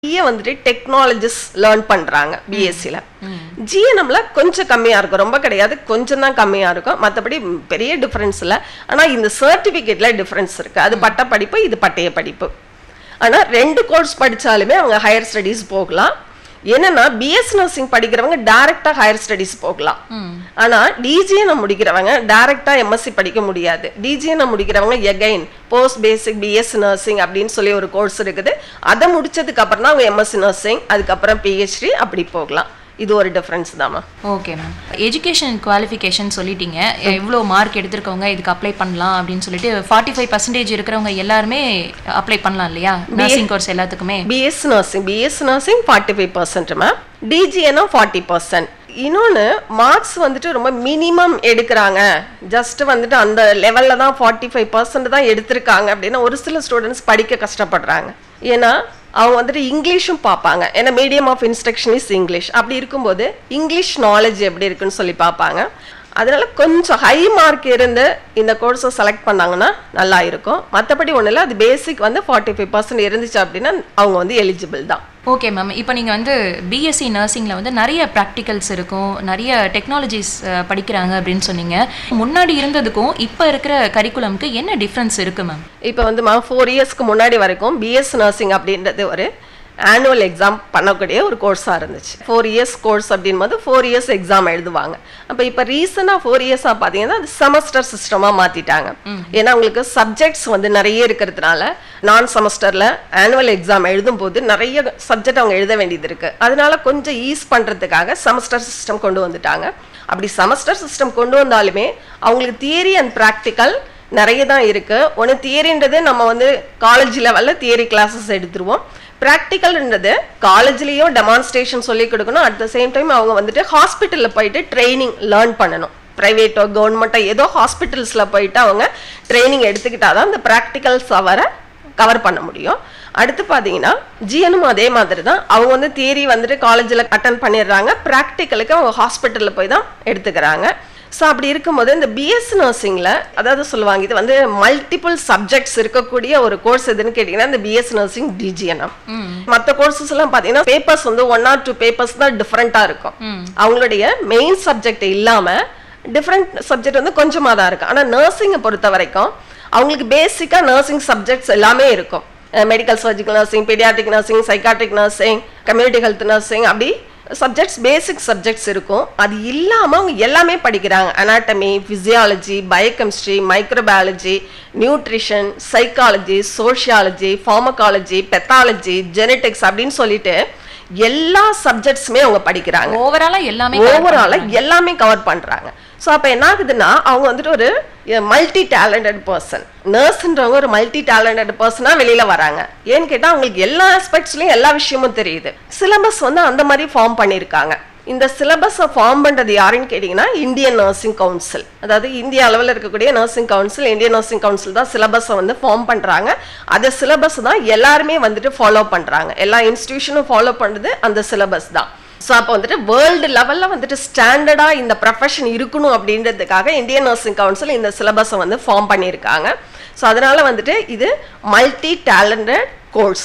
நிறைய வந்துட்டு technologies learn பண்றாங்க பிஎஸ்சியில் ஜிஎன்எம்ல கொஞ்சம் கம்மியா இருக்கும் ரொம்ப கிடையாது கொஞ்சம் தான் கம்மியா இருக்கும் மற்றபடி பெரிய டிஃபரன்ஸ் இல்லை ஆனா இந்த சர்டிஃபிகேட்ல டிஃபரன்ஸ் இருக்கு அது பட்ட படிப்பு இது பட்டய படிப்பு ஆனா ரெண்டு கோர்ஸ் படிச்சாலுமே அவங்க ஹையர் ஸ்டடீஸ் போகலாம் என்னன்னா பிஎஸ் நர்சிங் படிக்கிறவங்க டைரக்டா ஹையர் ஸ்டடீஸ் போகலாம் ஆனா டிஜிஎன் முடிக்கிறவங்க டைரக்டா எம்எஸ்சி படிக்க முடியாது டிஜிஎன் முடிக்கிறவங்க again post basic BS nursing அப்படின்னு சொல்லி ஒரு கோர்ஸ் இருக்குது அதை முடிச்சதுக்கு அப்புறம் தான் அவங்க எம்எஸ்சி நர்சிங் அதுக்கப்புறம் பிஹெச்டி அப்படி போகலாம் இது ஒரு டிஃபரன்ஸ் தாம்மா ஓகே மேம் எஜுகேஷன் குவாலிஃபிகேஷன் சொல்லிட்டீங்க எவ்வளோ மார்க் எடுத்திருக்கவங்க இதுக்கு அப்ளை பண்ணலாம் அப்படின்னு சொல்லிட்டு ஃபார்ட்டி ஃபைவ் பர்சன்டேஜ் இருக்கிறவங்க எல்லாருமே அப்ளை பண்ணலாம் இல்லையா நர்சிங் கோர்ஸ் எல்லாத்துக்குமே BS nursing BS nursing forty five percent ma'am டிஜிஎனும் ஃபார்ட்டி பர்சன்ட் இன்னொன்று மார்க்ஸ் வந்துட்டு ரொம்ப மினிமம் எடுக்கிறாங்க ஜஸ்ட் வந்துட்டு அந்த லெவலில் தான் ஃபார்ட்டி ஃபைவ் பர்சன்ட் தான் எடுத்திருக்காங்க அப்படின்னா ஒரு சில ஸ்டூடெண்ட்ஸ் படிக்க கஷ்டப்படுறாங்க ஏன்னா அவங்க வந்துட்டு இங்கிலீஷும் பார்ப்பாங்க ஏன்னா medium of instruction is English அப்படி இருக்கும்போது இங்கிலீஷ் நாலேஜ் எப்படி இருக்குன்னு சொல்லி பார்ப்பாங்க அதனால கொஞ்சம் ஹை மார்க் இருந்து இந்த கோர்ஸை செலக்ட் பண்ணாங்கன்னா நல்லா இருக்கும் மற்றபடி ஒன்றும் இல்லை அது பேசிக் வந்து ஃபார்ட்டி ஃபைவ் பர்சன்ட் இருந்துச்சு அப்படின்னா அவங்க வந்து எலிஜிபிள் தான் ஓகே மேம் இப்போ நீங்கள் வந்து பிஎஸ்சி நர்சிங்கில் வந்து நிறைய ப்ராக்டிகல்ஸ் இருக்கும் நிறைய டெக்னாலஜிஸ் படிக்கிறாங்க அப்படின்னு சொன்னீங்க முன்னாடி இருந்ததுக்கும் இப்போ இருக்கிற கரிக்குலம்க்கு என்ன டிஃப்ரென்ஸ் இருக்குது மேம் இப்போ வந்து மேம் ஃபோர் இயர்ஸ்க்கு முன்னாடி வரைக்கும் பிஎஸ் நர்சிங் அப்படின்றது ஒரு ஆனுவல் எக்ஸாம் பண்ணக்கூடிய ஒரு கோர்ஸாக இருந்துச்சு ஃபோர் இயர்ஸ் கோர்ஸ் அப்படின்போது ஃபோர் இயர்ஸ் எக்ஸாம் எழுதுவாங்க அப்போ இப்போ ரீசனாக ஃபோர் இயர்ஸாக பார்த்தீங்கன்னா அது செமஸ்டர் சிஸ்டமாக மாற்றிட்டாங்க ஏன்னா உங்களுக்கு சப்ஜெக்ட்ஸ் வந்து நிறைய இருக்கிறதுனால நான் செமஸ்டரில் ஆனுவல் எக்ஸாம் எழுதும்போது நிறைய சப்ஜெக்ட் அவங்க எழுத வேண்டியது இருக்குது அதனால கொஞ்சம் ஈஸ் பண்ணுறதுக்காக செமஸ்டர் சிஸ்டம் கொண்டு வந்துட்டாங்க அப்படி செமஸ்டர் சிஸ்டம் கொண்டு வந்தாலுமே அவங்களுக்கு தியரி அண்ட் ப்ராக்டிக்கல் நிறைய தான் இருக்கு ஒன்று தியரின்றது நம்ம வந்து காலேஜ் லெவலில் தியரி கிளாஸஸ் எடுத்துருவோம் ப்ராக்டிக்கல்ன்றது காலேஜ்லேயும் டெமான்ஸ்ட்ரேஷன் சொல்லி கொடுக்கணும் அட் த சேம் டைம் அவங்க வந்துட்டு ஹாஸ்பிட்டலில் போயிட்டு ட்ரைனிங் லேர்ன் பண்ணணும் ப்ரைவேட்டோ கவர்மெண்ட்டோ ஏதோ ஹாஸ்பிட்டல்ஸில் போயிட்டு அவங்க ட்ரைனிங் எடுத்துக்கிட்டாதான் தான் இந்த ப்ராக்டிக்கல்ஸ் அவரை கவர் பண்ண முடியும் அடுத்து பார்த்தீங்கன்னா ஜிஎனும் அதே மாதிரி தான் அவங்க வந்து தியரி வந்துட்டு காலேஜில் அட்டன் பண்ணிடுறாங்க ப்ராக்டிக்கலுக்கு அவங்க ஹாஸ்பிட்டலில் போய் தான் எடுத்துக்கிறாங்க ஸோ அப்படி இருக்கும்போது இந்த பிஎஸ் நர்சிங்கில் அதாவது சொல்லுவாங்க இது வந்து மல்டிபிள் சப்ஜெக்ட்ஸ் இருக்கக்கூடிய ஒரு கோர்ஸ் எதுன்னு கேட்டிங்கன்னா இந்த பிஎஸ் நர்சிங் டிஜிஎன்எம் மற்ற கோர்சஸ் எல்லாம் பார்த்தீங்கன்னா பேப்பர்ஸ் வந்து ஒன் ஆர் டூ பேப்பர்ஸ் தான் டிஃப்ரெண்ட்டாக இருக்கும் அவங்களுடைய மெயின் சப்ஜெக்ட் இல்லாமல் டிஃப்ரெண்ட் சப்ஜெக்ட் வந்து கொஞ்சமாக தான் இருக்கும் ஆனால் நர்சிங்கை பொறுத்த வரைக்கும் அவங்களுக்கு பேசிக்காக நர்சிங் சப்ஜெக்ட்ஸ் எல்லாமே இருக்கும் medical surgical nursing paediatric nursing psychiatric nursing community health nursing அப்படி சப்ஜெக்ட்ஸ் பேசிக் சப்ஜெக்ட்ஸ் இருக்கும் அது இல்லாமல் அவங்க எல்லாமே படிக்கிறாங்க anatomy physiology biochemistry microbiology nutrition psychology sociology pharmacology pathology genetics அப்படின்னு சொல்லிட்டு எல்லா சப்ஜெக்ட்ஸுமே அவங்க படிக்கிறாங்க ஓவராலாக எல்லாமே ஓவரால எல்லாமே கவர் பண்றாங்க ஸோ அப்போ என்ன ஆகுதுன்னா அவங்க வந்துட்டு ஒரு மல்டி டேலண்டட் பர்சன் நர்ஸ்ன்றவங்க ஒரு மல்டி டேலண்டட் பர்சனாக வெளியில வராங்க ஏன்னு கேட்டால் அவங்களுக்கு எல்லா ஆஸ்பெக்ட்ஸ்லையும் எல்லா விஷயமும் தெரியுது சிலபஸ் வந்து அந்த மாதிரி ஃபார்ம் பண்ணியிருக்காங்க இந்த சிலபஸை ஃபார்ம் பண்ணுறது யாருன்னு கேட்டிங்கன்னா இந்தியன் நர்சிங் கவுன்சில் அதாவது இந்திய அளவில் இருக்கக்கூடிய nursing council Indian nursing council தான் சிலபஸை வந்து ஃபார்ம் பண்ணுறாங்க அந்த சிலபஸ் தான் எல்லாருமே வந்துட்டு ஃபாலோ பண்ணுறாங்க எல்லா இன்ஸ்டிடியூஷனும் ஃபாலோ பண்ணுறது அந்த சிலபஸ் தான் ஸோ அப்போ வந்துட்டு வேர்ல்டு லெவலில் வந்துட்டு ஸ்டாண்டர்டாக இந்த ப்ரொஃபஷன் இருக்கணும் அப்படின்றதுக்காக இந்தியன் நர்சிங் கவுன்சில் இந்த சிலபஸை வந்து ஃபார்ம் பண்ணியிருக்காங்க ஸோ அதனால வந்துட்டு இது மல்டி டேலண்டட் கோர்ஸ்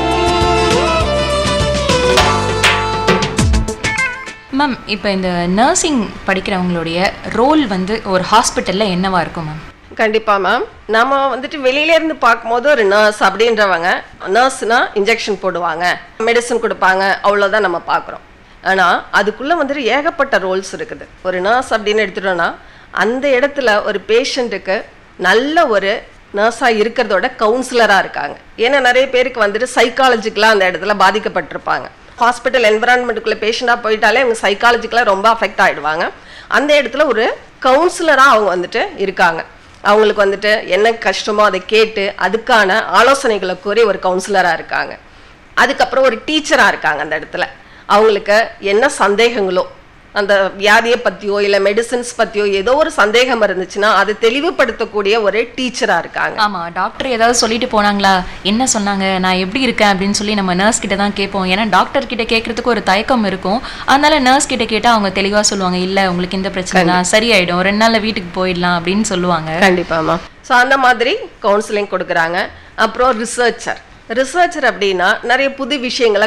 மேம் இப்போ இந்த நர்சிங் படிக்கிறவங்களுடைய ரோல் வந்து ஒரு ஹாஸ்பிட்டலில் என்னவா இருக்கும் மேம் கண்டிப்பா மேம் நம்ம வந்துட்டு வெளியில இருந்து பார்க்கும்போது ஒரு நர்ஸ் அப்படின்றவங்க நர்ஸ்னா இன்ஜெக்ஷன் போடுவாங்க மெடிசன் கொடுப்பாங்க அவ்வளோதான் நம்ம பார்க்குறோம் ஆனால் அதுக்குள்ளே வந்துட்டு ஏகப்பட்ட ரோல்ஸ் இருக்குது ஒரு நர்ஸ் அப்படின்னு எடுத்துட்டோம்னா அந்த இடத்துல ஒரு பேஷண்ட்டுக்கு நல்ல ஒரு நர்ஸாக இருக்கிறதோட கவுன்சிலராக இருக்காங்க ஏன்னா நிறைய பேருக்கு வந்துட்டு சைக்காலஜிக்கலாக அந்த இடத்துல பாதிக்கப்பட்டிருப்பாங்க ஹாஸ்பிட்டல் என்விரான்மெண்ட்டுக்குள்ளே பேஷண்ட்டாக போயிட்டாலே அவங்க சைக்காலஜிக்கலாக ரொம்ப அஃபெக்ட் ஆகிடுவாங்க அந்த இடத்துல ஒரு கவுன்சிலராக அவங்க வந்துட்டு இருக்காங்க அவங்களுக்கு வந்துட்டு என்ன கஷ்டமோ அதை கேட்டு அதுக்கான ஆலோசனைகளை கூறி ஒரு கவுன்சிலராக இருக்காங்க அதுக்கப்புறம் ஒரு டீச்சராக இருக்காங்க அந்த இடத்துல அவங்களுக்கு என்ன சந்தேகங்களோ அந்த வியாதியை பற்றியோ இல்லை மெடிசின்ஸ் பற்றியோ ஏதோ ஒரு சந்தேகம் இருந்துச்சுன்னா அதை தெளிவுபடுத்தக்கூடிய ஒரு டீச்சராக இருக்காங்க ஆமா டாக்டர் ஏதாவது சொல்லிட்டு போனாங்களா என்ன சொன்னாங்க நான் எப்படி இருக்கேன் அப்படின்னு சொல்லி நம்ம நர்ஸ் கிட்ட தான் கேட்போம் ஏன்னா டாக்டர் கிட்ட கேட்கறதுக்கு ஒரு தயக்கம் இருக்கும் அதனால நர்ஸ் கிட்ட கேட்டா அவங்க தெளிவா சொல்லுவாங்க இல்ல உங்களுக்கு இந்த பிரச்சனை தான் சரியாயிடும் ரெண்டு நாள்ல வீட்டுக்கு போயிடலாம் அப்படின்னு சொல்லுவாங்க கண்டிப்பாமா ஸோ அந்த மாதிரி கவுன்சிலிங் கொடுக்குறாங்க அப்புறம் ரிசர்ச்சர் ரிசர்ச்சர் அப்படின்னா நிறைய புது விஷயங்களை